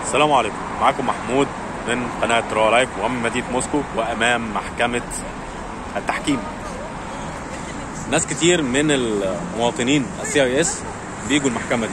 السلام عليكم معاكم محمود من قناة رو لايف ومن مدينة موسكو وأمام محكمة التحكيم ناس كتير من المواطنين السي اي اس بيجوا المحكمة دي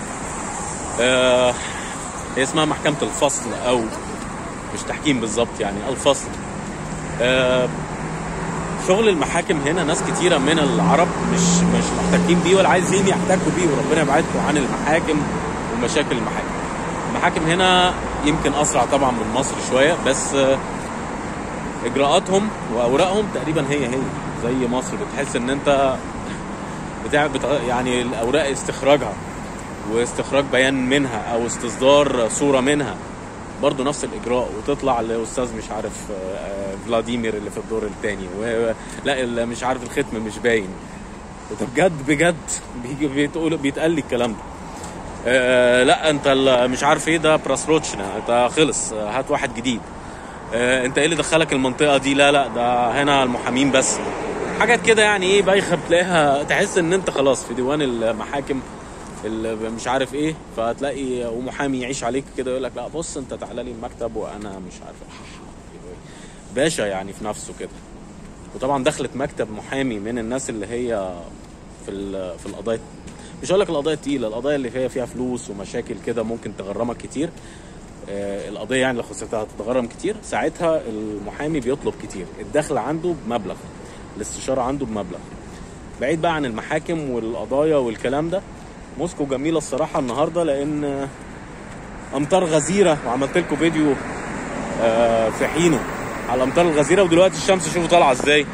آه هي اسمها محكمة الفصل أو مش تحكيم بالظبط يعني الفصل آه شغل المحاكم هنا ناس كتيرة من العرب مش مش محتكين بيه ولا عايزين يحتكوا بيه وربنا يبعدكم عن المحاكم ومشاكل المحاكم المحاكم هنا يمكن اسرع طبعا من مصر شويه بس اجراءاتهم واوراقهم تقريبا هي هي زي مصر بتحس ان انت بتاع بتاع يعني الاوراق استخراجها واستخراج بيان منها او استصدار صوره منها برضه نفس الاجراء وتطلع لاستاذ مش عارف فلاديمير اللي في الدور الثاني لا مش عارف الختم مش باين وده بجد بجد بيجي بيتقول بيتقال لي الكلام ده آه لا انت مش عارف ايه ده براسروتشنا انت خلص هات واحد جديد آه انت ايه اللي دخلك المنطقه دي لا لا ده هنا المحامين بس حاجات كده يعني ايه بايخه بتلاقيها تحس ان انت خلاص في ديوان المحاكم اللي مش عارف ايه فتلاقي ومحامي يعيش عليك كده يقول لك لا بص انت تعالى لي المكتب وانا مش عارف باشا يعني في نفسه كده وطبعا دخلت مكتب محامي من الناس اللي هي في في القضايا مش هقول لك القضايا التقيله القضايا اللي هي فيها فلوس ومشاكل كده ممكن تغرمك كتير آه القضيه يعني لو خسرتها هتتغرم كتير ساعتها المحامي بيطلب كتير الدخل عنده بمبلغ الاستشاره عنده بمبلغ بعيد بقى عن المحاكم والقضايا والكلام ده موسكو جميله الصراحه النهارده لان امطار غزيره وعملت لكم فيديو آه في حينه على الامطار الغزيره ودلوقتي الشمس شوفوا طالعه ازاي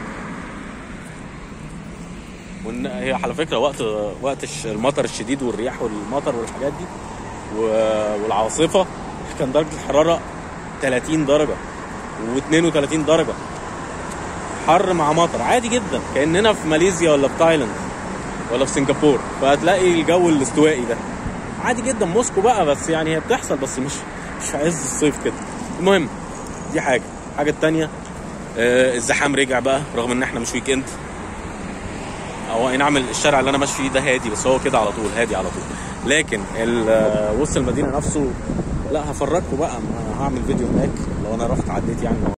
وان هي على فكره وقت وقت المطر الشديد والرياح والمطر والحاجات دي والعاصفه كان درجه الحراره 30 درجه و32 درجه حر مع مطر عادي جدا كاننا في ماليزيا ولا في تايلاند ولا في سنغافور فهتلاقي الجو الاستوائي ده عادي جدا موسكو بقى بس يعني هي بتحصل بس مش مش في عز الصيف كده المهم دي حاجه الحاجه الثانيه آه الزحام رجع بقى رغم ان احنا مش ويك اند هو اي نعم الشارع اللي انا ماشي فيه ده هادي بس هو كده على طول هادي على طول لكن وسط المدينه نفسه لا هفرجكم بقى هعمل فيديو هناك لو انا رحت عديت يعني